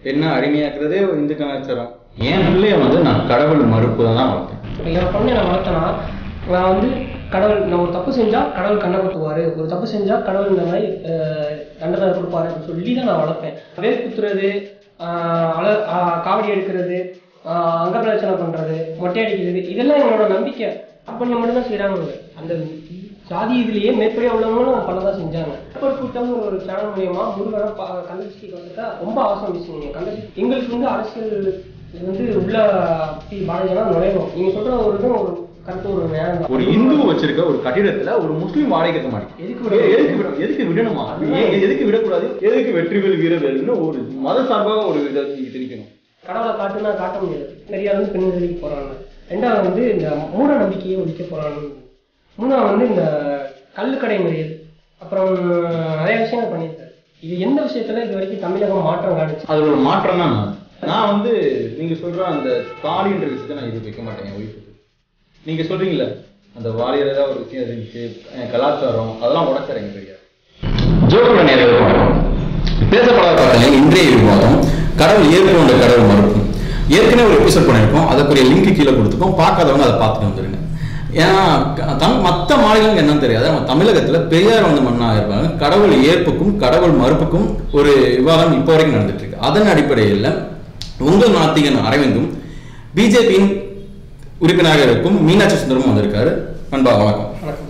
என்ன அடிமையாக்குறதே ஒரு இந்து கலாச்சாரம் என் பிள்ளைய வந்து நான் கடவுள் மறுப்பு தான் வளர்த்தேன் இப்போ என் பொண்ணை நான் வளர்த்தேன்னா நான் வந்து கடவுள் நான் ஒரு தப்பு செஞ்சா கடவுள் கண்ணை குத்துவாரு ஒரு தப்பு செஞ்சா கடவுள் இந்த மாதிரி அஹ், தண்டனை கொடுப்பாரு அப்படின்னு சொல்லி தான் நான் வளர்ப்பேன் வேல் குத்துறது ஆஹ், அல ஆஹ், காவடி எடுக்கிறது ஆஹ், அங்க பிரச்சனை பண்றது மொட்டை அடிக்கிறது இதெல்லாம் என்னோட நம்பிக்கை அப்ப மட்டும் தான் செய்யறாங்க அந்த ஜாதி இதுலயே மேற்படியா உள்ளவங்களும் பண்ணதான் செஞ்சாங்க அப்பர் கூட்டம் ஒரு சேனல் மூலியமா முருகனை பா- கந்தசஷ்டிக்கு வந்துட்டா ரொம்ப அவசரம் பேசுனீங்க கந்தசஷ்டி எங்களுக்கு வந்து அரசியல் இது வந்து உள்ள பி பாரதியெல்லாம் நுழையணும் நீங்க சொல்ற ஒரு இது ஒரு கருத்து ஒரு நியாயம் தான் ஒரு இந்து வச்சிருக்க ஒரு கட்டிடத்துல ஒரு முஸ்லீம் வாடகை கட்ட மாட்டேன் எதுக்கு எதுக்கு விடணும் எதுக்கு விடணுமா ஏன் எதுக்கு விடக்கூடாது எதுக்கு வெற்றிவேல் வீரவேல்னு ஒரு மத சார்பாக ஒரு இதை நீங்க திணிக்கணும் கடவுளை காட்டுனா காட்ட முடியாது பெரியார் வந்து பெண் விடுதலைக்கு போறாங்க ரெண்டாவது வந்து இந்த மூட நம்பிக்கையை ஒழிக்க போறாங்க மூணாவது வந்து இந்த கள்ளுக்கடை மறியல் அப்புறம் நிறைய விஷயங்கள் பண்ணியிருக்காரு இது எந்த விஷயத்துல இது வரைக்கும் தமிழகம் மாற்றம் காணுச்சு அது ஒரு மாற்றம் தான் நான் நான் வந்து நீங்க சொல்ற அந்த தாலின்ற விஷயத்தை நான் இது வைக்க மாட்டேன் என் ஒய்ஃபுக்கு நீங்க சொல்றீங்கல்ல அந்த வாலியர் ஏதாவது ஒரு விஷயம் இருந்துச்சு என் கலாச்சாரம் அதெல்லாம் உடச்சாருங்க பெரியார் ஜோக்குள்ள நேரம் பேசப்படாத பார்த்தீங்க இன்றைய விவாதம் கடவுள் ஏற்கனவே உள்ள கடவுள் மறுப்பு ஏற்கனவே ஒரு எபிசோட் பண்ணியிருக்கோம் அதுக்குரிய லிங்க் கீழே கொடுத்துருக்கோம் பார்க்காதவங்க அதை பார்த்துட்டு வந்துருங்க ஏன்னா க- தமிழ் மற்ற மாநிலங்களுக்கு என்னன்னு தெரியாது நம்ம தமிழகத்துல பெரியார் வந்து மண்ணாக இருப்பாங்க கடவுள் ஏற்புக்கும் கடவுள் மறுப்புக்கும் ஒரு விவாதம் இப்போ வரைக்கும் நடந்துட்டு இருக்கு அதன் அடிப்படையில் உங்கள் நாத்திகன் அரவிந்தும் பிஜேபியின் உறுப்பினராக இருக்கும் மீனாட்சி சுந்தரமும் வந்திருக்காரு அன்பா வணக்கம் வணக்கம்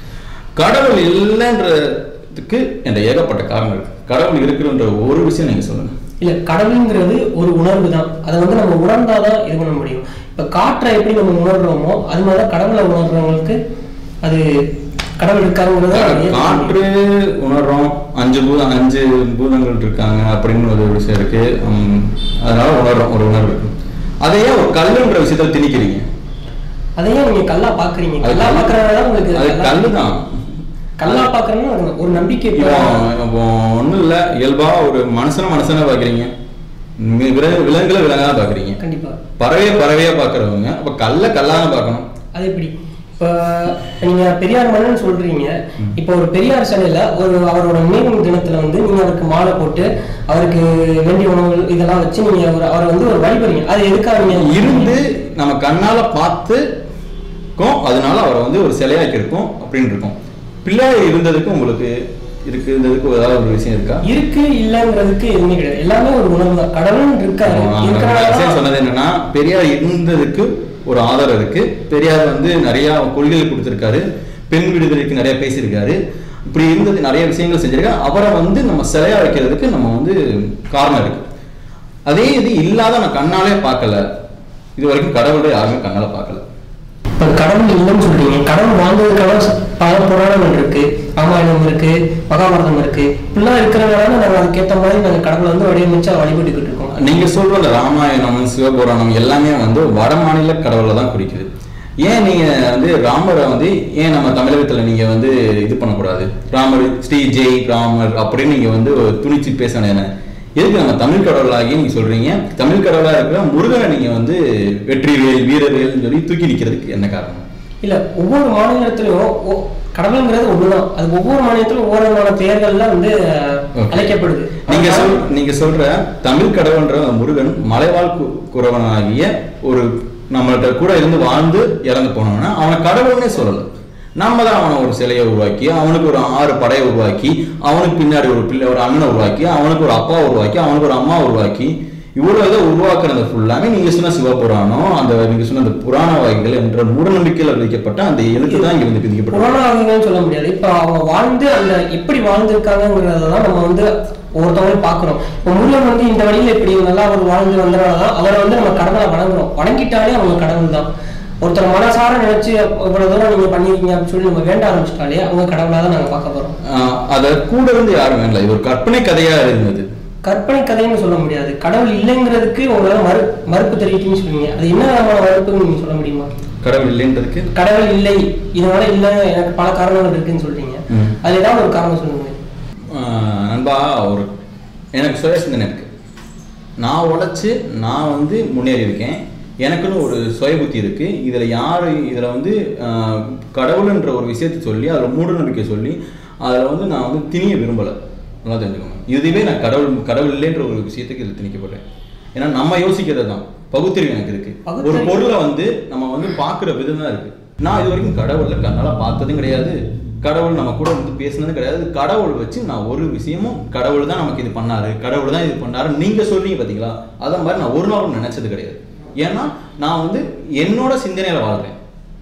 கடவுள் இல்லைன்றதுக்கு என்ற ஏகப்பட்ட காரணம் இருக்கு கடவுள் இருக்குன்ற ஒரு விஷயம் நீங்க சொல்லுங்க இல்ல கடவுளுங்கிறது ஒரு உணர்வு தான் அதை வந்து நம்ம உணர்ந்தாதான் இது பண்ண முடியும் இப்ப காற்றை எப்படி நம்ம உணர்றோமோ அது மாதிரி தான் கடவுளை உணர்றவங்களுக்கு அது கடவுள் இருக்காருங்கிறத காற்று உணர்றோம் அஞ்சு பூதம் அஞ்சு பூதங்கள் இருக்காங்க அப்படின்னு ஒரு விஷயம் இருக்கு உம், அதனால உணர்றோம் ஒரு உணர்வு இருக்கு அதையே ஒரு கல்லுன்ற விஷயத்துல திணிக்கிறீங்க அதையே நீங்க கல்லா பாக்குறீங்க அது கல்லா கல்லு- பாக்குறதுனால உங்களுக்கு அது கல்லா- கல்லு தான் கல்லா பாக்குறதுன்னா அது ஒரு நம்பிக்கை இப்ப இப்போ ஒன்றும் இல்லை இயல்பா ஒரு மனுஷனை மனுஷனை பார்க்குறீங்க விலங்குகளை விலங்கா பார்க்குறீங்க கண்டிப்பா பறவையை பறவையா பார்க்குறவங்க அப்போ கல்லை கல்லாக பார்க்கணும் அது எப்படி இப்ப நீங்க பெரியார் மன்னன் சொல்றீங்க இப்ப ஒரு பெரியார் சிலையில ஒரு அவரோட நினைவு தினத்துல வந்து நீங்க அவருக்கு மாலை போட்டு அவருக்கு வேண்டிய உணவுகள் இதெல்லாம் வச்சு நீங்க ஒரு- அவரை வந்து ஒரு வழிபடுறீங்க அது எதுக்காக நீங்க இருந்து நம்ம கண்ணால பார்த்துக்கும் அதனால அவரை வந்து ஒரு சிலையாக்கி இருக்கோம் அப்படின்னு இருக்கும் பிள்ளையார் இருந்ததுக்கு உங்களுக்கு இருக்கு இருந்ததுக்கு ஏதாவது ஒரு விஷயம் இருக்கா இருக்கு இல்லங்கிறதுக்கு எதுவுமே கிடையாது எல்லாமே ஒரு உணர்வு தான் கடவுள் இருக்காரு நான் இருக்கறனால விஷயம் தான் சொன்னது என்னன்னா பெரியார் இருந்ததுக்கு ஒரு ஆதரவு இருக்கு பெரியார் வந்து நிறைய கொள்கைகள் கொடுத்திருக்காரு பெண் விடுதலைக்கு நிறைய பேசியிருக்காரு இப்படி இருந்தது நிறைய விஷயங்கள் செஞ்சிருக்காரு அவரை வந்து நம்ம சிலையா வைக்கிறதுக்கு நம்ம வந்து காரணம் இருக்கு அதே இது இல்லாத நான் கண்ணாலே பார்க்கல இது வரைக்கும் கடவுளை யாருமே கண்ணால பார்க்கல இப்ப கடவுள் இல்லைன்னு சொல்றீங்க கடவுள் வாழ்ந்ததுக்கான பல புராணங்கள் இருக்கு ராமாயணம் இருக்கு மகாபாரதம் இருக்கு இப்படிலாம் இருக்கிறதுனால நாங்க அதுக்கேத்த மாதிரி நாங்க கடவுளை வந்து வடிவமைச்சா வழிபட்டுக்கிட்டு இருக்கோம் நீங்க சொல்ற அந்த ராமாயணம் சிவபுராணம் எல்லாமே வந்து வட மாநில கடவுளை தான் குறிக்குது ஏன் நீங்க வந்து ராமரை வந்து ஏன் நம்ம தமிழகத்துல நீங்க வந்து இது பண்ணக்கூடாது ராமர் ஸ்ரீ ஜெய் ராமர் அப்படின்னு நீங்க வந்து துணிச்சு பேசணும் என்ன எதுக்கு நம்ம தமிழ் கடவுளாகி நீங்க சொல்றீங்க தமிழ் கடவுளா இருக்கிற முருகனை நீங்க வந்து வெற்றிவேல் வீரவேல்னு சொல்லி தூக்கி நிக்கிறதுக்கு என்ன காரணம் இல்ல ஒவ்வொரு மாநிலத்திலும் ஒ- கடவுளுங்கிறது ஒண்ணுதான் அது ஒவ்வொரு மாநிலத்திலும் ஒவ்வொரு விதமான பெயர்கள்லாம் வந்து Okay. அழைக்கப்படுது நீங்க சொல் நீங்க சொல்ற தமிழ் கடவுள்ன்ற அந்த முருகன் மலைவாழ் கு- குறவனாகிய ஒரு நம்மள்ட்ட கூட இருந்து வாழ்ந்து இறந்து போனவன அவனை கடவுள்னே சொல்லல நம்ம தான் அவனை ஒரு சிலையை உருவாக்கி அவனுக்கு ஒரு ஆறு படையை உருவாக்கி அவனுக்கு பின்னாடி ஒரு பிள்ளை ஒரு அண்ணனை உருவாக்கி அவனுக்கு ஒரு அப்பா உருவாக்கி அவனுக்கு ஒரு அம்மா உருவாக்கி இவ்வளவு இதை உருவாக்குறது ஃபுல்லாமே நீங்க சொன்ன சிவபுராணம் அந்த நீங்க சொன்ன அந்த புராண வகைகள் என்ற மூடநம்பிக்கையில விதிக்கப்பட்ட அந்த எழுத்து தான் இங்க வந்து விதிக்கப்பட்டது புராணாகங்கன்னு சொல்ல முடியாது இப்ப அவங்க வாழ்ந்து அந்த எப்படி வாழ்ந்திருக்காங்கிறதான் நம்ம வந்து ஒவ்வொருத்தவங்களும் பார்க்கறோம் இப்போ முருகன் வந்து இந்த வழியில இப்படி நல்லா அவர் வாழ்ந்து வந்தனாலதான் அவரை வந்து நம்ம கடவுளை வணங்குறோம் வணங்கிட்டாலே அவங்க கடவுள் தான் ஒருத்தர் மனசார நினைச்சு இவ்வளவு தூரம் நீங்க பண்ணிருக்கீங்க அப்படின்னு சொல்லி நம்ம வேண்ட ஆரம்பிச்சிட்டாலே அவங்க கடவுளா தான் நாங்க பார்க்க போறோம் ஆஹ் அதை கூட இருந்து யாரும் வேண்டல இது ஒரு கற்பனை கதையா இருந்தது கற்பனை கதைன்னு சொல்ல முடியாது கடவுள் இல்லைங்கிறதுக்கு உங்களால மறு மறுப்பு தெரிவிக்கணும்னு சொல்லுவீங்க அது என்ன விதமான மறுப்புன்னு நீங்க சொல்ல முடியுமா கடவுள் இல்லைன்றதுக்கு கடவுள் இல்லை இதனால இல்லை எனக்கு பல காரணங்கள் இருக்குன்னு சொல்றீங்க ம். அது ஏதாவது ஒரு காரணம் சொல்லுங்க ஆஹ் நண்பா ஒரு எனக்கு சுய சிந்தனை இருக்கு நான் உழைச்சி நான் வந்து முன்னேறி இருக்கேன் எனக்குன்னு ஒரு சுய புத்தி இருக்கு இதுல யாரு இதுல வந்து ஆஹ், கடவுள்ன்ற ஒரு விஷயத்தை சொல்லி அதுல மூட நம்பிக்கை சொல்லி அதுல வந்து நான் வந்து திணிய விரும்பல நல்லா தெரிஞ்சுக்கோங்க இதுவே நான் கடவுள் கடவுள் இல்லைன்ற ஒரு விஷயத்துக்கு இதில் திணிக்கப்படுறேன் ஏன்னா நம்ம யோசிக்கிறது தான் பகுத்தறிவு எனக்கு இருக்கு ஒரு பகுத்தறிவு. பொருளை வந்து நம்ம வந்து பார்க்குற விதம் தான் இருக்கு நான் இது வரைக்கும் கடவுளை கண்ணால பார்த்ததும் கிடையாது கடவுள் நம்ம கூட வந்து பேசுனதும் கிடையாது கடவுள் வச்சு நான் ஒரு விஷயமும் கடவுள் தான் நமக்கு இது பண்ணாரு கடவுள் தான் இது பண்ணாரு நீங்க சொல்றீங்க பாத்தீங்களா அத மாதிரி நான் ஒரு நாளும் நினைச்சது கிடையாது ஏன்னா நான் வந்து என்னோட சிந்தனையில வாழ்றேன்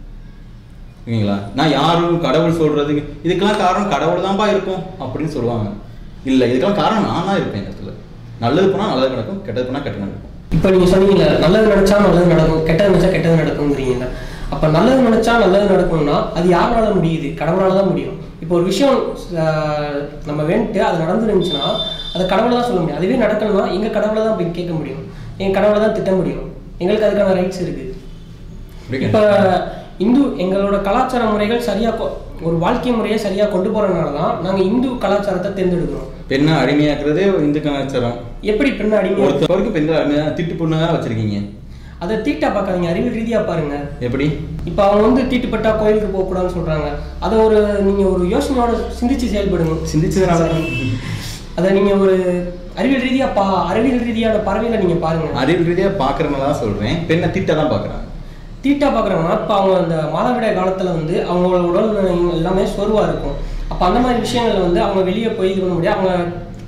ஓகேங்களா நான் யாரும் கடவுள் சொல்றதுக்கு இதுக்கெல்லாம் காரணம் கடவுள் தான்ப்பா இருக்கும் அப்படின்னு சொல்லுவாங்க இல்ல இதுக்கெல்லாம் காரணம் நான் தான் இருப்பேன் இந்த இடத்துல நல்லது பண்ணா நல்லது நடக்கும் கெட்டது பண்ணா கெட்டது நடக்கும் இப்போ நீங்க சொன்னீங்கல்ல நல்லது நினைச்சா நல்லது நடக்கும் கெட்டது நினைச்சா கெட்டது நடக்குங்கிறீங்கல்ல அப்ப நல்லது நினைச்சா நல்லது நடக்கும்னா அது யாரால முடியுது கடவுளால தான் முடியும் இப்போ ஒரு விஷயம் ஆஹ், நம்ம வேண்டிட்டு அது நடந்துருந்துச்சுன்னா அதை கடவுளை தான் சொல்ல முடியும் அதுவே நடக்கணும்னா எங்க கடவுளை தான் போய் கேட்க முடியும் எங்க கடவுளை தான் திட்ட முடியும் எங்களுக்கு அதுக்கான ரைட்ஸ் இருக்கு புரியுதா? இப்ப இந்து எங்களோட கலாச்சார முறைகள் சரியா கொ- ஒரு வாழ்க்கை முறையை சரியா கொண்டு போறதுனால தான் நாங்க இந்து கலாச்சாரத்தை தேர்ந்தெடுக்கிறோம் பெண்ணை அடிமையாக்குறதே இந்து கலாச்சாரம் எப்படி பெண் அடிமை ஒருத்தர் வரைக்கும் பெண்கள் அடிமையா திட்டு பொண்ணுங்க வச்சிருக்கீங்க அதை தீட்டா பார்க்காதீங்க அறிவியல் ரீதியா பாருங்க எப்படி இப்போ அவங்க வந்து தீட்டுப்பட்டா கோயிலுக்கு போகக்கூடாதுன்னு சொல்றாங்க அதை ஒரு நீங்க ஒரு யோசனையோட சிந்திச்சு செயல்படுங்க சிந்திச்சதுனால அதை நீங்க ஒரு அறிவியல் ரீதியா பா அறிவியல் ரீதியான பறவைகளை நீங்க பாருங்க அறிவு ரீதியா பாக்குறதுனால தான் சொல்றேன் பெண்ணை திட்ட தான் பாக்குறாங்க தீட்டா பார்க்குறாங்கன்னா இப்போ அவங்க அந்த மாதவிடாய் காலத்துல வந்து அவங்களோட உடல் நலம் எல்லாமே சோர்வா இருக்கும் அப்போ அந்த மாதிரி விஷயங்கள்ல வந்து அவங்க வெளியே போய் இது பண்ண முடியாது அவங்க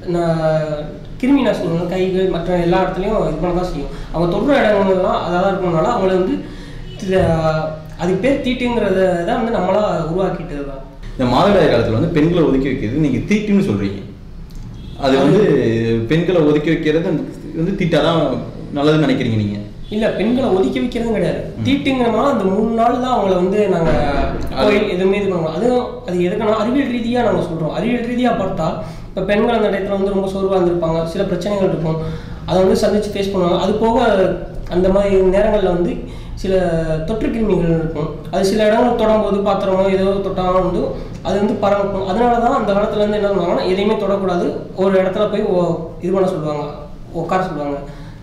ந- கிருமி நாசினிகள் கைகள் மற்ற எல்லா இடத்துலையும் இது பண்ண தான் செய்யும் அவங்க தொடுற இடங்கள்லாம் அதாக இருக்கணும்னால அவங்கள வந்து தி- அதுக்கு பேர் தீட்டுங்கிறத தான் வந்து நம்மளா உருவாக்கிட்டது தான் இந்த மாதவிடாய் காலத்துல வந்து பெண்களை ஒதுக்கி வைக்கிறது நீங்க தீட்டுன்னு சொல்றீங்க அது வந்து பெண்களை ஒதுக்கி வைக்கிறது வந்து தீட்டாதான் நல்லதுன்னு நினைக்கிறீங்க நீங்க இல்ல பெண்களை ஒதுக்கி வைக்கிறதும் கிடையாது தீட்டுங்கிறனால அந்த மூணு நாள் தான் அவங்கள வந்து நாங்க கோயில் எதுவுமே இது பண்ணுவோம் அதுவும் அது எதுக்குன்னா அறிவியல் ரீதியா நாங்க சொல்றோம் அறிவியல் ரீதியா பார்த்தா இப்ப பெண்கள் அந்த இடத்துல வந்து ரொம்ப சோர்வா இருந்திருப்பாங்க சில பிரச்சனைகள் இருக்கும் அதை வந்து சந்திச்சு ஃபேஸ் பண்ணுவாங்க அது போக அந்த மாதிரி நேரங்கள்ல வந்து சில தொற்று கிருமிகள் இருக்கும் அது சில இடங்கள் தொடும்போது பாத்திரமோ ஏதோ தொட்டாலும் வந்து அது வந்து பரவும் அதனால தான் அந்த காலத்துல இருந்து என்ன பண்ணுவாங்கன்னா எதையுமே தொடக்கூடாது ஒரு இடத்துல போய் ஓ- இது பண்ண சொல்லுவாங்க உட்கார சொல்லுவாங்க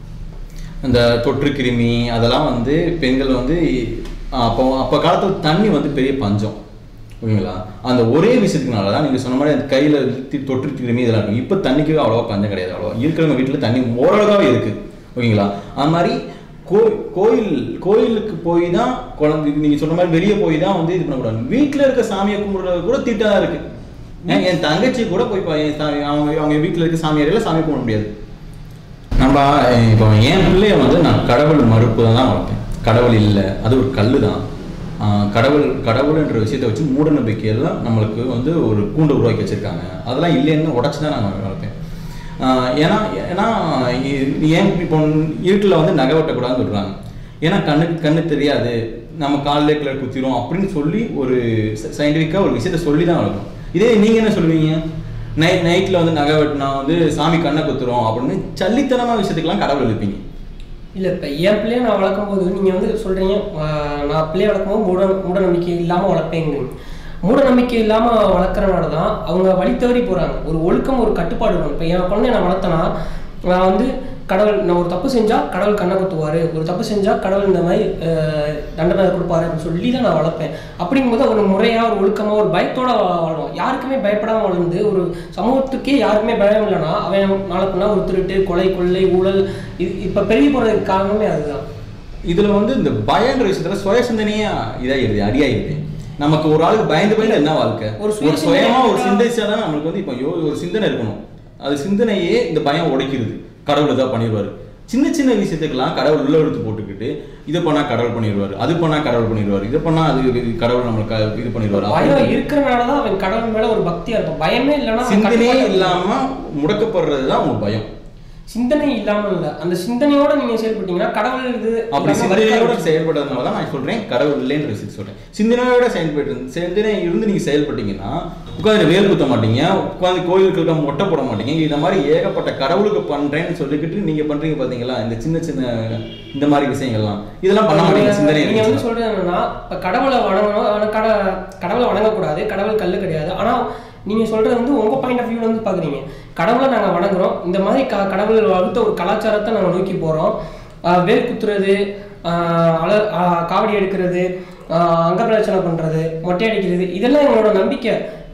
அந்த தொற்று கிருமி அதெல்லாம் வந்து பெண்கள் வந்து ஆஹ் அப்போ அப்போ காலத்துல தண்ணி வந்து பெரிய பஞ்சம் ஓகேங்களா அந்த ஒரே விஷயத்துக்குனால தான் நீங்கள் சொன்ன மாதிரி அந்த கையில் தொற்று கிருமி இதெல்லாம் இருக்கும் இப்போ தண்ணிக்கு அவ்வளோவா பஞ்சம் கிடையாது அவ்வளோவா இருக்கிறவங்க வீட்டில் தண்ணி ஓரளவுக்காக இருக்குது ஓகேங்களா அது மாதிரி கோ கோயில் கோயிலுக்கு போய் தான் குழந்தை நீங்கள் சொன்ன மாதிரி வெளியே போய் தான் வந்து இது பண்ணக்கூடாது வீட்டில் இருக்க சாமியை கும்பிடுறது கூட தீட்டாக தான் இருக்குது ஏன் என் தங்கச்சி கூட போய் பா- என் சாமி அவங்க அவங்க வீட்டில் இருக்க சாமியாரையில் சாமி கும்பிட முடியாது நம்ம அஹ், இப்போ என் பிள்ளைய வந்து நான் கடவுள் மறுப்பு தான் வளர்ப்பேன் கடவுள் இல்லை அது ஒரு கல்லு தான் ஆஹ், கடவுள் கடவுள்ன்ற விஷயத்தை வச்சு மூட நம்பிக்கையெல்லாம் நம்மளுக்கு வந்து ஒரு கூண்டை உருவாக்கி வச்சிருக்காங்க அதெல்லாம் இல்லைன்னு உடச்சி தான் நான் வளர்ப்பேன் ஆஹ், ஏன்னா ஏன்னா இ- ஏன் இப்போ இருட்டில் வந்து நகை வெட்டக்கூடாதுன்னு சொல்கிறாங்க ஏன்னா கண்ணுக்கு கண்ணு தெரியாது நம்ம காலில் கிளர் குத்திரும் அப்படின்னு சொல்லி ஒரு சயின்டிஃபிக்காக ஒரு விஷயத்த சொல்லி தான் வளர்க்கணும் இதே நீங்கள் என்ன சொல்லுவீங்க நைட் நைட்டில் வந்து நகை வெட்டினா வந்து சாமி கண்ணை குத்துரும் அப்படின்னு சல்லித்தனமான விஷயத்துக்கெல்லாம் கடவுள் எழுப்பீங்க இல்ல இப்ப என் பிள்ளைய நான் வளர்க்கும் போது நீங்க வந்து சொல்றீங்க ஆஹ் நான் பிள்ளைய வளர்க்கும் போது மூட மூட நம்பிக்கை இல்லாம வளர்ப்பேங்க மூட நம்பிக்கை இல்லாம வளர்க்கறனால தான் அவங்க வழி தவறி போறாங்க ஒரு ஒழுக்கம் ஒரு கட்டுப்பாடு வேணும் இப்ப என் குழந்தைய நான் வளர்த்தனா நான் வந்து கடவுள் நான் ஒரு தப்பு செஞ்சா கடவுள் கண்ணை குத்துவாரு ஒரு தப்பு செஞ்சா கடவுள் இந்த மாதிரி ஆஹ் தண்டனை கொடுப்பாரு அப்படின்னு சொல்லி தான் நான் வளர்ப்பேன் அப்படிங்கும்போது ஒரு முறையா ஒரு ஒழுக்கமா ஒரு பயத்தோட வா- வாழ்வான் யாருக்குமே பயப்படாம வளர்ந்து ஒரு சமூகத்துக்கே யாருக்குமே பயம் இல்லைன்னா அவன் நாளை பின்னா ஒரு திருட்டு கொலை கொள்ளை ஊழல் இது இப்ப பெரிய போறதுக்கு காரணமே அதுதான் இதுல வந்து இந்த பயன்ற விஷயத்துல சுய சிந்தனையா இதாகிடுது அடியாகிடுது நமக்கு ஒரு ஆளுக்கு பயந்து பயந்து என்ன வாழ்க்கை ஒரு ஒரு சுய சுயமா ஒரு சிந்தனை சிந்திச்சா தான் நம்மளுக்கு வந்து இப்போ யோ- ஒரு சிந்தனை இருக்கணும் அது சிந்தனையே இந்த பயம் உடைக்கிறது கடவுள் இதாக பண்ணிடுவாரு சின்ன சின்ன விஷயத்துக்கெல்லாம் கடவுள் உள்ள எடுத்து போட்டுக்கிட்டு இதை பண்ணா கடவுள் பண்ணிடுவாரு அது பண்ணா கடவுள் பண்ணிடுவாரு இதை பண்ணா அது இது கடவுள் நம்மளுக்கு இது பண்ணிடுவாரு பயம் அப்படின்னு இருக்கிறனாலதான் அவன் கடவுள் மேல ஒரு பக்தியா இருக்கும் பயமே இல்லைன்னா அவன் சிந்தனையே கட்டுப்பாடு இல்லாம முடக்கப்படுறது தான் உங்க பயம் சிந்தனை இல்லாம இல்ல அந்த சிந்தனையோட நீங்க செயல்பட்டீங்கன்னா கடவுள் இது அப்படி இல்லாம சிந்தனையோட வருத்தம் செயல்படுறதுனால தான் நான் சொல்றேன் கடவுள் இல்லைன்ற விஷயத்தை சொல்றேன் சிந்தனையோட செயல்பட்டு சிந்தனை இருந்து நீங்க செயல்பட்டீங்கன்னா உட்காந்து வேல் குத்த மாட்டீங்க உட்காந்து கோயிலுக்கு இருக்க மொட்டை போட மாட்டீங்க இந்த மாதிரி ஏகப்பட்ட கடவுளுக்கு பண்றேன்னு சொல்லிக்கிட்டு நீங்க பண்றீங்க பாத்தீங்களா இந்த சின்ன சின்ன இந்த மாதிரி விஷயங்கள்லாம் இதெல்லாம் பண்ண மாட்டீங்க சிந்தனை நீங்க வந்து இருந்துச்சுன்னா. சொல்றது என்னன்னா இப்ப கடவுளை வணங்கணும் ஆனா கட கடவுளை வணங்கக்கூடாது கடவுள் கல்லு கிடையாது ஆனா நீங்க சொல்றது வந்து உங்க பாயிண்ட் ஆஃப் வியூல வந்து பாக்குறீங்க கடவுளை நாங்க வணங்குறோம் இந்த மாதிரி க கடவுள் வகுத்த ஒரு கலாச்சாரத்தை நாங்க நோக்கி போறோம் ஆஹ் வேல் குத்துறது ஆஹ் அல ஆஹ் காவடி எடுக்கிறது ஆஹ் அங்க பிரச்சனை பண்றது மொட்டை அடிக்கிறது இதெல்லாம் எங்களோட நம்பிக்கை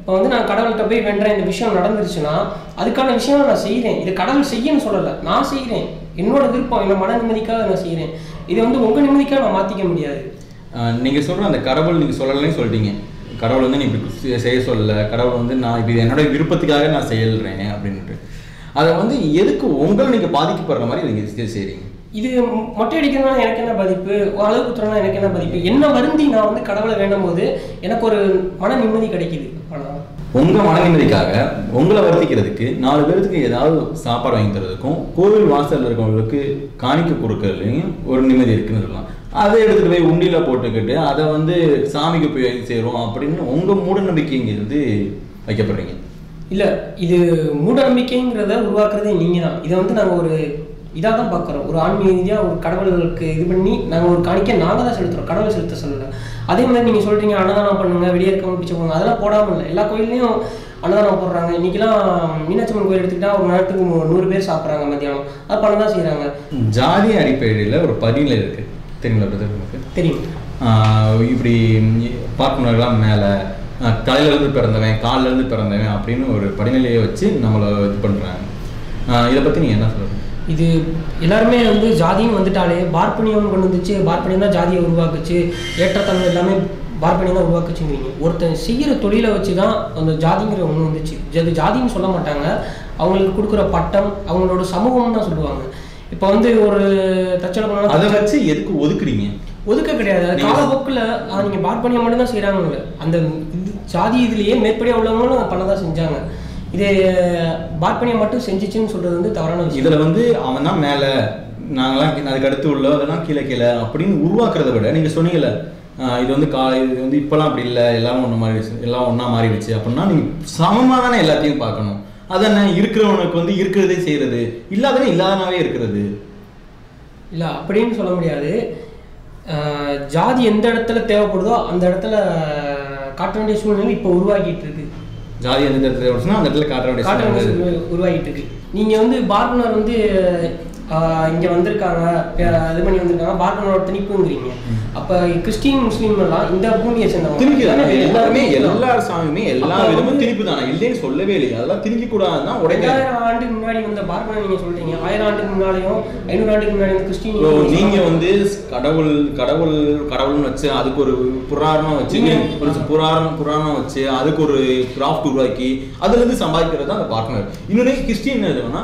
இப்போ வந்து நான் கடவுள்கிட்ட போய் வேண்டேன் இந்த விஷயம் நடந்துருச்சுன்னா அதுக்கான விஷயம் நான் செய்கிறேன் இது கடவுள் செய்யன்னு சொல்லலை நான் செய்கிறேன் என்னோட விருப்பம் என்னோட மன நிம்மதிக்காக நான் செய்கிறேன் இதை வந்து உங்கள் நிம்மதிக்காக நான் மாற்றிக்க முடியாது ஆஹ் நீங்க சொல்ற அந்த கடவுள் நீங்க சொல்லலைன்னு சொல்லிட்டீங்க கடவுள் வந்து நீ இப்படி செ- செய்ய சொல்லல கடவுள் வந்து நான் இப்படி என்னோட விருப்பத்துக்காக நான் செயல்றேன் அப்படின்ட்டு அதை வந்து எதுக்கு உங்களை நீங்க பாதிக்கப்படுற மாதிரி நீங்க செ- செய்றீங்க இது மொ- மொட்டை அடிக்கிறதுனால எனக்கு என்ன பாதிப்பு அளவு குத்துறதுனால எனக்கு என்ன பாதிப்பு என்ன வருந்தி நான் வந்து கடவுளை வேண்டும் போது எனக்கு ஒரு மன நிம்மதி கிடைக்குது அவ்வளவுதான் உங்க மன நிம்மதிக்காக உங்களை வருத்திக்கிறதுக்கு நாலு பேருக்கு ஏதாவது சாப்பாடு வாங்கி தரதுக்கும் கோவில் வாசல்ல இருக்கவங்களுக்கு காணிக்க கொடுக்கறதுலையும் ஒரு நிம்மதி இருக்குன்னு சொல்லலாம் அதை எடுத்துட்டு போய் உண்டியில போட்டுக்கிட்டு அதை வந்து சாமிக்கு போய் சேரும் அப்படின்னு உங்க மூட நம்பிக்கைங்க வந்து வைக்கப்படுறீங்க இல்ல இது மூட நம்பிக்கைங்கிறத உருவாக்குறதே நீங்க தான் இதை வந்து நாங்க ஒரு இதாக தான் பார்க்குறோம் ஒரு ஆன்மீக ரீதியாக ஒரு கடவுளுக்கு இது பண்ணி நாங்கள் ஒரு காணிக்க நாங்கள் தான் செலுத்துறோம் கடவுள் செலுத்த சொல்லல அதே மாதிரி நீங்கள் சொல்கிறீங்க அன்னதானம் பண்ணுங்க வெளியே இருக்க பிடிச்ச போங்க அதெல்லாம் போடாமல் இல்லை எல்லா கோயில்லையும் அன்னதானம் போடுறாங்க இன்னைக்கெல்லாம் மீனாட்சி அம்மன் கோயில் எடுத்துக்கிட்டா ஒரு நேரத்துக்கு நூ- நூறு பேர் சாப்பிட்றாங்க மத்தியானம் அது பண்ண தான் செய்கிறாங்க ஜாதி அடிப்படையில் ஒரு பதிநிலை இருக்கு தெரியுங்களா பிரதர் உங்களுக்கு தெரியும் ஆஹ் இப்படி பார்ப்பனர்கள்லாம் மேலே தலையிலேருந்து பிறந்தவன் கால்ல இருந்து பிறந்தவன் அப்படின்னு ஒரு படிநிலையை வச்சு நம்மளை இது பண்ணுறாங்க இதை பற்றி நீங்கள் என்ன சொல்கிறீங்க இது எல்லாருமே வந்து ஜாதியும் வந்துட்டாலே பார்ப்பனியம் கொண்டு வந்துச்சு பார்ப்பனியம் தான் ஜாதியை உருவாக்குச்சு ஏற்றத்தாழ்வு எல்லாமே பார்ப்பனியம் தான் உருவாக்குச்சுங்கிறீங்க ஒருத்தன் செய்கிற தொழிலை வச்சு தான் அந்த ஜாதிங்கிற ஒன்று வந்துச்சு அது ஜாதின்னு சொல்ல மாட்டாங்க அவங்களுக்கு கொடுக்குற பட்டம் அவங்களோட சமூகம்னு தான் சொல்லுவாங்க இப்போ வந்து ஒரு தச்சலை அதை பண்ணாலும் வச்சு எதுக்கு ஒதுக்குறீங்க ஒதுக்க கிடையாது அது நீங்க- காலப்போக்கில் நீங்கள் பார்ப்பனியம் மட்டும் தான் செய்கிறாங்க அந்த இது ஜாதி இதுலேயே மேற்படியாக உள்ளவங்களும் பண்ண தான் செஞ்சாங்க இது பார்ப்பனியம் மட்டும் செஞ்சுச்சுன்னு சொல்கிறது வந்து தவறான விஷயம் இதுல வந்து அவன் தான் மேல நாங்களாம் கீ- அதுக்கு அடுத்து உள்ள அதெல்லாம் கீழே கீழே அப்படின்னு உருவாக்குறத விட நீங்க சொன்னீங்கல்ல ஆஹ் இது வந்து கா இது வந்து இப்பெல்லாம் அப்படி இல்லை எல்லாம் ஒன்று மாறிடுச்சு எல்லாம் ஒன்றா மாறிடுச்சு அப்படின்னா நீங்க சமமாக தானே எல்லாத்தையும் பார்க்கணும் அதென்ன இருக்கிறவனுக்கு வந்து இருக்கிறதே செய்யறது இல்லாதவன் இல்லாதனாவே இருக்கிறது இல்லை அப்படின்னு சொல்ல முடியாது அஹ் ஜாதி எந்த இடத்துல தேவைப்படுதோ அந்த இடத்துல காட்ட வேண்டிய சூழ்நிலை இப்போ உருவாக்கிட்டு இருக்கு ஜாதி எந்த இடத்துல வருச்சுன்னா அந்த இடத்துல காட்ட காட்ட வேண்டிய வேண்டிய சூழ்நிலை உருவாகிட்டு இருக்கு நீங்க வந்து பார்ப்பனர் வந்து அஹ், இங்க வந்திருக்காங்க அஹ், இது பண்ணி வந்திருக்காங்க பார்ப்பனரோட திணிப்புங்கிறீங்க அப்ப கிறிஸ்டின் முஸ்லீம் எல்லாம் இந்த பூமியை சேர்ந்தவங்க திணிக்கு தானே எல்லாருமே திணிப்பு தான். எல்லா சாமியுமே எல்லா அப்ப விதமும் வந்து- திணிப்பு தானே இல்லைன்னு சொல்லவே இல்லை அதெல்லாம் திணிக்க கூடாதுன்னா உடைக்க ரெண்டாயிரம் ஆண்டுக்கு முன்னாடி வந்த பார்ப்பனர் நீங்க சொல்றீங்க ஆயிரம் ஆண்டுக்கு முன்னாடியும் ஐநூறு ஆண்டுக்கு முன்னாடி வந்து கிறிஸ்டின் ப்ரோ நீங்க வந்து கடவுள் கடவுள் கடவுள்னு வச்சு அதுக்கு ஒரு புராணம் வச்சு நீங்க- ஒரு புராணம் புராணம் வச்சு அதுக்கு ஒரு கிராஃப்ட் உருவாக்கி அதுல இருந்து சம்பாதிக்கிறது தான் அந்த பார்ட்னர் இன்னொரு கிறிஸ்டின் எதுனா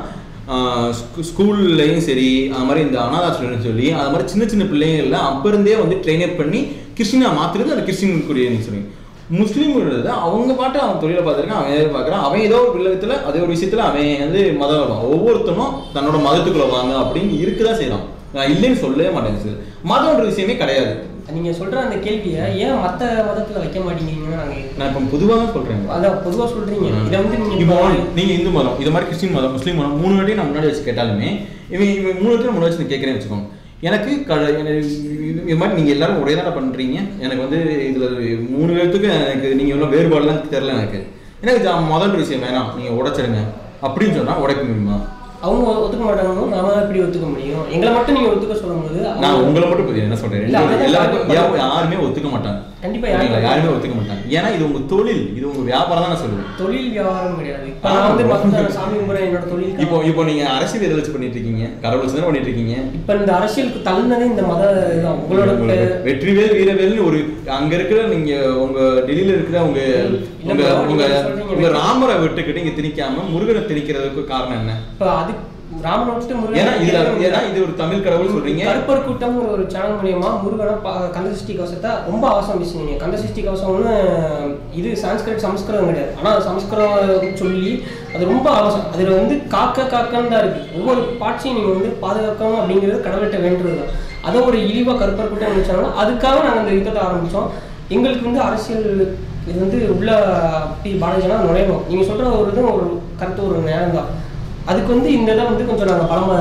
ஸ்கூல்லையும் சரி அது மாதிரி இந்த அனாதாசிரம்னு சொல்லி அது மாதிரி சின்ன சின்ன பிள்ளைங்கள அப்ப இருந்தே வந்து ட்ரெயின் அப் பண்ணி கிறிஸ்டினா மாத்துறது அந்த கிறிஸ்டினுக்குரிய நீங்க சொல்றீங்க முஸ்லீம் அவங்க பாட்டு அவன் தொழிலை பார்த்துருக்கான் அவன் ஏதோ பார்க்குறான் அவன் ஏதோ ஒரு விதத்துல அதே ஒரு விஷயத்துல அவன் வந்து மதம் வருவான் ஒவ்வொருத்தனும் தன்னோட மதத்துக்குள்ள வாங்க அப்படின்னு இருக்குதான் செய்யறான் நான் இல்லைன்னு சொல்லவே மாட்டேன் சார் மதம்ன்ற விஷயமே கிடையாது நீங்க சொல்ற அந்த கேள்வியை ஏன் மத்த மதத்துல வைக்க மாட்டேங்கிறீங்கன்னு நாங்க நான் இப்போ பொதுவாக தான் சொல்றேன் அதான் பொதுவா சொல்றீங்க இதை வந்து நீங்க இப்போ நீங்க இந்து மதம் இது மாதிரி கிறிஸ்டின் மதம் முஸ்லீம் மதம் மூணு வாட்டி நான் முன்னாடி வச்சு கேட்டாலுமே இவன் இவன் மூணு வாட்டி நான் முன்னாடி வச்சு கேட்கறேன்னு வச்சுக்கோங்க எனக்கு க எனக்கு இது இது மாதிரி நீங்க எல்லாரும் ஒரே தானே பண்றீங்க எனக்கு வந்து இதுல மூணு பேர்த்துக்கு எனக்கு நீங்க எவ்வளோ வேறுபாடுலாம் தெரியல எனக்கு எனக்கு ஜா- முதல் விஷயம் வேணாம் நீங்க உடைச்சிருங்க அப்படின்னு சொன்னா உடைக்க முடியுமா அவங்க ஒத்துக்க மாட்டாங்க நாம எப்படி ஒத்துக்க முடியும் எங்களை மட்டும் நீங்க ஒத்துக்க சொல்லும்போது அவங்க- நான் உங்களை மட்டும் பத்தி என்ன சொல்றேன் இல்ல, அதான் எல்லாருக்கும் சொல்றேன். யா- யாருமே ஒத்துக்க மாட்டாங்க கண்டிப்பா ஓகேங்களா? யாரும் யாருமே ஒத்துக்க மாட்டாங்க ஏன்னா இது உங்க தொழில் இது உங்க வியாபாரம் தான் நான் சொல்லுவேன் தொழில் வியாபாரம் கிடையாது இப்ப நான் வந்து மத்த சாமி கும்பிட என்னோட தொழில் இப்போ இப்போ நீங்க அரசியல் எதை வச்சு பண்ணிட்டு இருக்கீங்க கடவுள் வச்சு தானே பண்ணிட்டு இருக்கீங்க இப்ப இந்த அரசியலுக்கு தள்ளினதே இந்த மத இதுதான் உங்களோட உங்களுக்கு வெற்றிவேல் வீரவேல்னு ஒரு அங்க இருக்கிற நீங்க உங்க டெல்லியில இருக்கிற உங்க இல்ல உங்க bro, உங்க நீங்க சொல்றீங்க உங்க ராமரை விட்டுக்கிட்டு இங்க திணிக்காம முருகனை திணிக்கிறதுக்கு காரணம் என்ன இப்ப அது ராமனை விட்டு முருகன் ஏன்னா இதுல ஏன்னா இது ஒரு தமிழ் கடவுள் சொல்றீங்க கருப்பர் கூட்டம்ங்கிற ஒரு சேனல் மூலியமா முருகனை ப- கந்தசஷ்டி கவசத்தை ரொம்ப அவசரம் பேசுனீங்க கந்தசஷ்டி கவசம்னு இது சான்ஸ்கிரிட் சமஸ்கிருதம் கிடையாது ஆனா அது சமஸ்கிருதம் சொல்லி அது ரொம்ப அவசரம் அதுல வந்து காக்க காக்கன்னு தான் இருக்கு ஒவ்வொரு பாட்சியும் நீங்க வந்து பாதுகாக்கணும் அப்படிங்கிறது கடவுள்கிட்ட வேண்டுறது தான் அதை ஒரு இழிவா கருப்பர் கூட்டம் நினைச்சாங்க அதுக்காக நாங்க இந்த யுத்தத்தை ஆரம்பிச்சோம் எங்களுக்கு வந்து அரசியல் இது வந்து உள்ள பி பாலாஜினா நுழையணும் நீங்க சொல்ற ஒரு இது ஒரு கருத்து ஒரு நேரம் தான் அதுக்கு வந்து இந்த இதை வந்து கொஞ்சம் நாங்க பலமா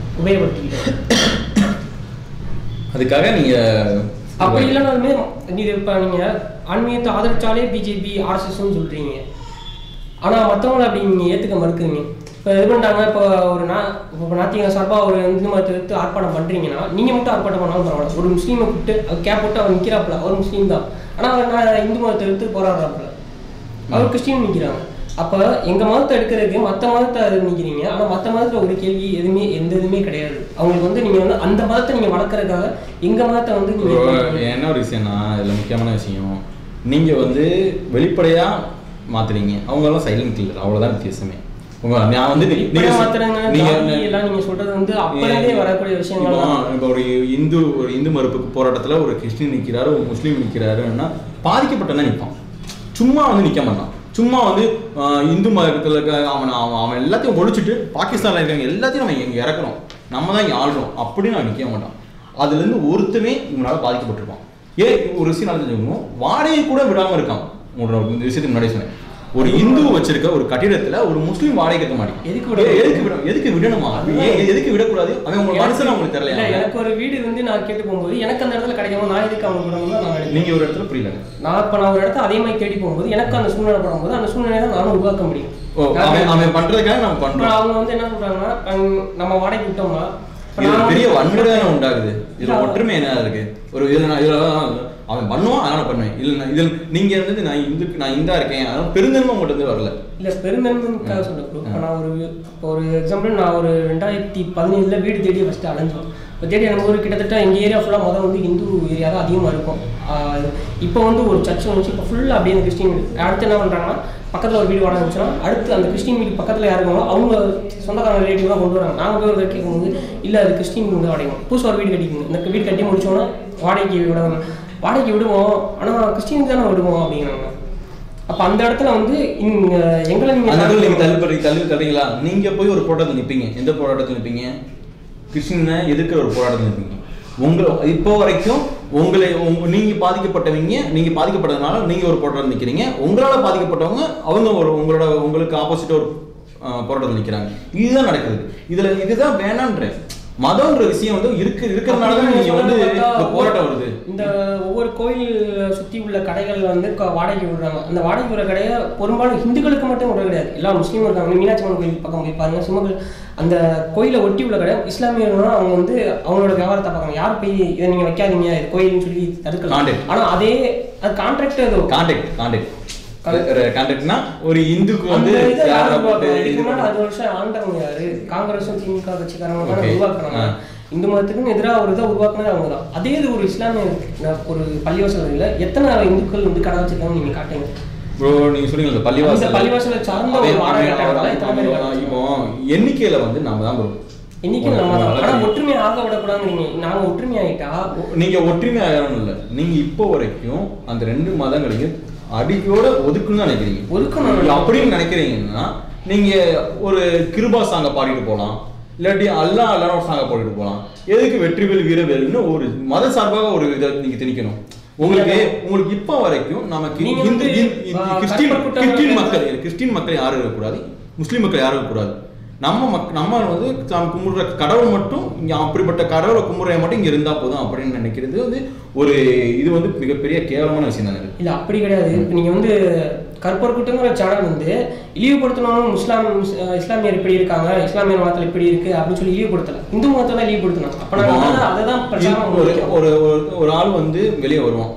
உபயோகப்படுத்திக்கிட்டோம் அதுக்காக நீங்க அப்படி இல்லைனாலுமே இது இப்போ நீங்கள் ஆன்மீகத்தை ஆதரிச்சாலே பிஜேபி ஆர்எஸ்எஸ்ன்னு சொல்கிறீங்க ஆனால் மற்றவங்கள அப்படி நீங்கள் ஏற்றுக்க மறுக்கிறீங்க இப்போ இது பண்ணிட்டாங்க இப்போ ஒரு நா இப்போ நாத்திக சார்பாக ஒரு இந்து மதத்தை எடுத்து ஆர்ப்பாட்டம் பண்ணுறீங்கன்னா நீங்கள் மட்டும் ஆர்ப்பாட்டம் பண்ணாலும் பரவாயில்ல ஒரு முஸ்லீமை கூப்பிட்டு அவர் கேப் போட்டு அவர் நிற்கிறாப்புல அவர் முஸ்லீம் தான் ஆனால் அவர் நான் இந்து மதத்தை எடுத்து போராடுறாப்புல அவர் கிறிஸ்டின் நிற்கிறாங்க அப்போ எங்க மதத்தை எடுக்கிறதுக்கு மற்ற மதத்தை நிற்கிறீங்க ஆனா மற்ற மதத்துல ஒரு கேள்வி எதுவுமே எந்த இதுவுமே கிடையாது அவங்களுக்கு வந்து நீங்க வந்து அந்த மதத்தை நீங்க வளர்க்கறதுக்காக எங்க மதத்தை வந்து இப்போ நீங்க என்ன ஒரு விஷயம்னா இதில் முக்கியமான விஷயம் நீங்க வந்து வெளிப்படையா மாத்துறீங்க அவங்க எல்லாம் சைலண்ட் கில்லர் அவ்வளவுதான் வித்தியாசமே உங்க நான் வந்து நீ- இப்படி மாத்துறாங்க நீங்க ஜாதி எல்லாம் நீங்க சொல்றது வந்து அப்பலேருந்தே வரக்கூடிய விஷயங்கள் இப்போ தான். இப்போ ஒரு இந்து ஒரு இந்து மறுப்புக்கு போராட்டத்துல ஒரு கிறிஸ்டின் நிக்கிறாரு ஒரு முஸ்லீம் நிக்கிறாருன்னா பாதிக்கப்பட்டவன் நிற்பான் சும்மா வந்து நிக்க மாட்டான் சும்மா வந்து ஆஹ், இந்து மதத்துல இருக்க அவன் அவன் அவன் எல்லாத்தையும் ஒழிச்சிட்டு பாகிஸ்தான்ல இருக்காங்க எல்லாத்தையும் நம்ம இங்க இறக்குறோம் நம்ம தான் இங்க ஆள்றோம் அப்படின்னு அவன் நிக்க மாட்டான் அதுல இருந்து ஒருத்தமே இவனால பாதிக்கப்பட்டிருப்பான் ஏன் ஒரு விஷயம் நல்லா தெரிஞ்சுக்கணும் வாடகை கூட விடாம இருக்கான் உங்களோட இந்த விஷயத்துக்கு முன்னாடி சொன்னேன் ஒரு இந்து வச்சிருக்க ஒரு கட்டிடத்துல ஒரு முஸ்லீம் வாடகை கட்ட மாட்டேன் எதுக்கு விடணும்? எதுக்கு விட எதுக்கு விடணுமா ஏன் எதுக்கு விடக்கூடாது அவன் உங்களுக்கு மனுஷன் உங்களுக்கு இல்ல தெரியல எனக்கு ஒரு வீடு வந்து நான் கேட்டு போகும்போது எனக்கு அந்த இடத்துல கிடைக்காம நான் எதுக்கு அவங்க விடணும் தான் நான் நினைக்கிறேன் நீங்க ஒரு இடத்துல புரியல நான் இப்ப நான் ஒரு இடத்த அதே மாதிரி தேடி போகும்போது எனக்கு அந்த சூழ்நிலை படும்போது அந்த சூழ்நிலையை தான் நானும் உருவாக்க முடியும் ஓ அவன் அவன் பண்றதுக்காக நம்ம இப்ப பண்றோம் அவங்க வந்து என்ன சொல்றாங்கன்னா அஹ் நம்ம வாடகைக்கு விட்டோம்னா இப்ப இதுல நான் பெரிய வந்து- வன்முறை தானே உண்டாகுது இதுல இல்ல, ஒற்றுமை என்ன இருக்கு ஒரு இதுல நான் இதுல அவன் பண்ணுவான் அதனால நான் பண்ணுவேன் இல்ல நான் இதில் நீங்க இருந்தது நான் இந்துக்கு நான் இந்தா இருக்கேன் அதனால பெருந்தன்மை உங்கள்ட்ட இருந்து வரல இல்ல பெருந்தன்மைக்காக சொல்ல ப்ரோ இப்போ நான் ஒரு இப்போ ஒரு எக்ஸாம்பிள் நான் ஒரு ரெண்டாயிரத்தி பதினேழுல வீடு தேடி ஃபஸ்ட்டு அலைஞ்சோம் இப்போ தேடி நம்ம ஊர் கிட்டத்தட்ட எங்கள் ஏரியா ஃபுல்லாக முதல் வந்து இந்து ஏரியா தான் அதிகமாக இருக்கும் ஆஹ் இப்போ வந்து ஒரு சர்ச் வந்துச்சு இப்போ ஃபுல்லாக அப்படியே அந்த கிறிஸ்டின் வீடு அடுத்து என்ன பண்ணுறாங்கன்னா பக்கத்தில் ஒரு வீடு வாடகை இருந்துச்சுன்னா அடுத்து அந்த கிறிஸ்டின் வீடு பக்கத்தில் யார் இருக்காங்களோ அவங்க சொந்தக்காரங்க ரிலேட்டிவ் தான் கொண்டு வராங்க நாங்கள் போய் ஒரு கேட்கும்போது இல்லை அது கிறிஸ்டின் வீடு வாடகை புதுசாக ஒரு வீடு கட்டிக்கணும் இந்த வீடு கட்டி முடிச்சோன்னா வாடகைக்கு விட வாடகைக்கு விடுவோம் ஆனால் கிறிஸ்டின் தானே விடுவோம் அப்படிங்கிறாங்க அப்ப அந்த இடத்துல வந்து இங்க எங்களை நீங்க அந்த இடத்துல நீங்க தள்ளி தள்ளி தள்ளுறீங்களா நீங்க போய் ஒரு போராட்டத்தில் நிப்பீங்க எந்த போராட்டத்தில் நிப்பீங்க கிறிஸ்டினை எதிர்க்கிற ஒரு போராட்டத்தில் நிப்பீங்க உங்க இப்போ வரைக்கும் உங்களை உங்க நீங்க பாதிக்கப்பட்டவங்க நீங்க பாதிக்கப்பட்டதுனால நீங்க ஒரு போராட்டம் நிக்கிறீங்க உங்களால பாதிக்கப்பட்டவங்க அவங்க ஒரு உங்களோட உங்களுக்கு ஆப்போசிட் ஒரு அஹ், போராட்டத்தில் நிக்கிறாங்க இதுதான் நடக்குது இதுல இதுதான் வேணான்றேன் மதம்ன்ற விஷயம் வந்து இருக்கு இருக்கிறதுனால தான் நீங்க வந்து இந்த போராட்டம் வருது இந்த ஒவ்வொரு கோயில் சுத்தி உள்ள கடைகள் வந்து க- வாடகைக்கு விடுறாங்க அந்த வாடகைக்கு விடுற கடையை பெரும்பாலும் இந்துக்களுக்கு மட்டும் விட கிடையாது எல்லா முஸ்லீமும் இருக்காங்க மீனாட்சி அம்மன் கோயில் பக்கம் போய் பாருங்க சிம்மகள் அந்த கோயிலை ஒட்டி உள்ள கடை இஸ்லாமியர்கள் அவங்க வந்து அவங்களோட வியாபாரத்தை பார்க்கறாங்க யார் போய் இதை நீங்க வைக்காதீங்க இது கோயில்னு சொல்லி தடுக்கலாம் Contact. ஆனா அதே அது கான்ட்ராக்ட் ஏதோ கான்டாக்ட் கான்டாக்ட் கான்டாக்ட்னா ஒரு இந்துக்கு வந்து அந்த இதை யாரை யார் போட்டு உருவாக்குறாங்க? இது இதுக்கு முன்னாடி பண்ண- அது வருஷம் ஆண்டவங்க யாரு காங்கிரஸும் திமுக கட்சிக்காரங்க தான் Okay. உருவாக்குறாங்க ஆ. இந்து மதத்துக்கும் எதிராக ஒரு இதை உருவாக்குனது அவங்க தான் அதே இது ஒரு இஸ்லாமிய ந- ஒரு பள்ளிவாசல்ல எத்தனை இந்துக்கள் வந்து கடை வச்சிருக்காங்க நீங்க காட்டுங்க ப்ரோ நீங்க சொன்னீங்க இந்த அந்த பள்ளிவாசல் பள்ளிவாசலை சார்ந்த அதே ஒரு வாடகை மாதிரி கட்டடம் எத்தனை பேர் அவன் இருக்காங்க? இப்போ எண்ணிக்கையில வந்து நாம தான் ப்ரோ இன்னைக்கு நம்ம தான் ஆனா ஒற்றுமை ஆக விடக்கூடாதுங்கிறீங்க நாங்க ஒற்றுமை ஆயிட்டா நீங்க ஒற்றுமை ஆகணும் இல்ல நீங்க இப்போ வரைக்கும் அந்த ரெண்டு மதங்களையும் அடிக்கோட ஒதுக்குன்னு தான் நினைக்கிறீங்க ஒதுக்கணும். நீங்க அப்படின்னு நினைக்கிறீங்கன்னா நீங்க ஒரு கிருபா சாங்க பாடிட்டு போலாம் இல்லாட்டி அல்லா அல்லான ஒரு சாங்க பாடிட்டு போலாம் எதுக்கு வெற்றிவேல் வீரவேல்னு ஒரு மத சார்பாக ஒரு இதை நீங்க திணிக்கணும் உங்களுக்கு உங்களுக்கு இப்போ வரைக்கும் நமக்கு நீங்க இந்து வந்து, இந்து- இந்து- ஆ, கிறிஸ்டின் கற்பக்கூட்டம் கிறிஸ்டின் வந்து- மக்கள் கிறிஸ்டின் மக்கள் யாரும் இருக்கக்கூடாது முஸ்லீம் மக்கள் யாரும் இருக்கக்கூடாது நம்ம மக் நம்ம வந்து தாம் கும்பிடுற கடவுள் மட்டும் இங்க அப்படிப்பட்ட கடவுளை கும்பிடுற மட்டும் இங்க இருந்தா போதும் அப்படின்னு நினைக்கிறது வந்து ஒரு இது வந்து மிகப்பெரிய கேவலமான விஷயம் தானே இது. இல்ல அப்படி கிடையாது இப்ப நீங்க வந்து கற்பர் கூட்டங்கிற சேனல் வந்து இழிவுபடுத்தணும் முஸ்லாம் அஹ் இஸ்லாமியர் இப்படி இருக்காங்க இஸ்லாமிய மதத்துல இப்படி இருக்கு அப்படின்னு சொல்லி இழிவுபடுத்தல இந்து மதத்தை தான் இழிவுபடுத்தணும் அப்ப நாங்க அதான் அதை தான் பிரச்சாரம் ஒரு பண்ணிக்கிறோம். ஒரு ஒரு- ஒரு ஆள் வந்து வெளியே வருவான்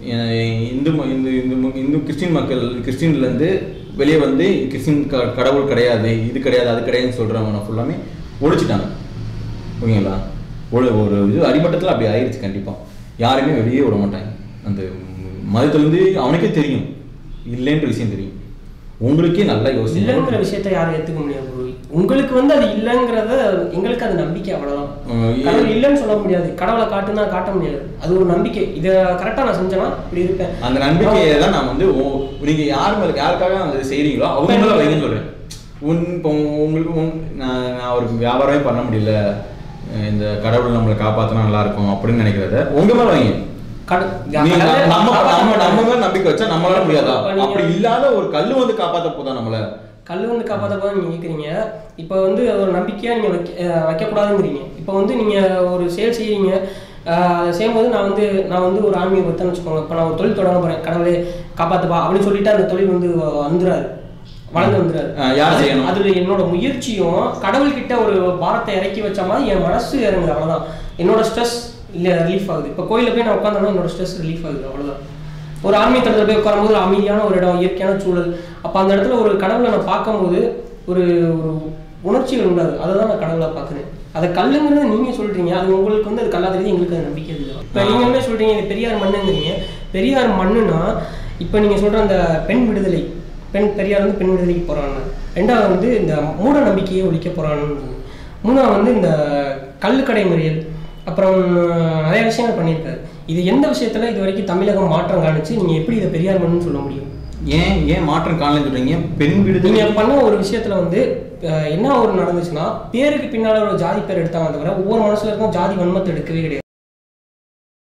எ- இந்து ம- இந்து இந்து ம- இந்து கிறிஸ்டின் மக்கள் கிறிஸ்டின்ல இருந்து வெளியே வந்து கிறிஸ்டின் க- கடவுள் கிடையாது இது கிடையாது அது கிடையாதுன்னு சொல்றவங்க ஃபுல்லாமே ஒழிச்சிட்டாங்க ஓகேங்களா ஒரு ஒரு இது அடிமட்டத்தில் அப்படி ஆயிடுச்சு கண்டிப்பா யாருமே வெளியே விட மாட்டாங்க அந்த மதத்துல இருந்து அவனுக்கே தெரியும் இல்லைன்ற விஷயம் தெரியும் உங்களுக்கே நல்லா யோசிச்சு இல்லைங்கிற விஷயத்தை யாரும் ஏத்துக்க முடியாது bro. உங்களுக்கு வந்து அது இல்லைங்கிறத எங்களுக்கு அது நம்பிக்கை அவ்வளவுதான் அஹ் ஏ- கடவுள் இல்லைன்னு சொல்ல முடியாது கடவுளை காட்டுனா காட்ட முடியாது அது ஒரு நம்பிக்கை இதை கரெக்டா நான் செஞ்சேன்னா இப்படி இருப்பேன் அந்த நம்பிக்கையை தான் நான் வந்து ஓ- நீங்க யார் மேல யாருக்காக அந்த செய்றீங்களோ அவங்க மேல வைங்கன்னு சொல்றேன் உன் இப்போ உங்களுக்கு உன்- நான் நான் ஒரு வியாபாரமே பண்ண முடியல அஹ் இந்த கடவுள் நம்மளை காப்பாத்தினா நல்லா இருக்கும் அப்படின்னு நினைக்கிறத உங்க மேல வைங்க கட- நீங்க கடவுளை நம்ம காப்பாத்த நம்ம நம்ம முடியாது. மேல நம்பிக்கை வச்சா நம்மளால முடியாதா இப்ப நீங்க- அப்படி இல்லாத ஒரு கல்லு வந்து காப்பாத்த போதா நம்மள கல் வந்து காப்பாற்ற போது நீங்க கேட்குறீங்க இப்போ வந்து ஒரு நம்பிக்கையா நீங்க வைக்க அஹ் வைக்கக்கூடாதுங்கிறீங்க இப்போ வந்து நீங்க ஒரு செயல் செய்றீங்க அஹ் அதை செய்யும்போது நான் வந்து நான் வந்து ஒரு ஆன்மீக பக்தன்னு வச்சுக்கோங்க இப்போ நான் ஒரு தொழில் தொடங்க போறேன் கடவுளே காப்பாத்துப்பா அப்படின்னு சொல்லிட்டு அந்த தொழில் வந்து வ- வந்துராது வளர்ந்து வந்துராது அஹ் யார் செய்யணும்? அதுல என்னோட முயற்சியும் கடவுள்கிட்ட ஒரு பாரத்தை இறக்கி வச்ச மாதிரி என் மனசு இறங்குது அவ்வளவுதான் என்னோட ஸ்ட்ரெஸ் இல்ல ரிலீஃப் ஆகுது இப்போ கோயில்ல போய் நான் உட்காந்தோம்னா என்னோட ஸ்ட்ரெஸ் ரிலீஃப் ஆகுது அவ்வளவுதான் ஒரு ஆன்மீக தளத்தில் போய் உட்காரும்போது ஒரு அமைதியான ஒரு இடம் இயற்கையான சூழல் அப்போ அந்த இடத்துல ஒரு கடவுளை நான் பார்க்கும்போது ஒரு ஒரு உணர்ச்சிகள் உண்டாது அதை தான் நான் கடவுளை பார்க்குறேன் அதை கல்லுங்கிறது நீங்க சொல்றீங்க அது உங்களுக்கு வந்து அது கல்லா தெரியுது எங்களுக்கு அது நம்பிக்கை இல்லை இப்போ நீங்க என்ன சொல்றீங்க இது பெரியார் மண்ணுங்கிறீங்க பெரியார் மண்ணுனா இப்போ நீங்க சொல்ற அந்த பெண் விடுதலை பெண் பெரியார் வந்து பெண் விடுதலைக்கு போறாங்க ரெண்டாவது வந்து இந்த மூட நம்பிக்கையை ஒழிக்க போறான்னு மூணாவது வந்து இந்த கள்ளுக்கடை மறியல் அப்புறம் நிறைய விஷயங்கள் பண்ணியிருக்காரு இது எந்த விஷயத்துல இது வரைக்கும் தமிழகம் மாற்றம் காணிச்சு நீங்க எப்படி இதை பெரியார் மண்ணுன்னு சொல்ல முடியும் ஏன் ஏன் மாற்றம் காணலன்னு சொல்றீங்க பெண் விடுதலை நீங்க பண்ண ஒரு விஷயத்துல வந்து அஹ், என்ன ஒரு நடந்துச்சுன்னா பேருக்கு பின்னால ஒரு ஜாதி பேர் எடுத்தாங்க தவிர ஒவ்வொரு மனசுல இருக்கும் ஜாதி வன்மத்தை எடுக்கவே கிடையாது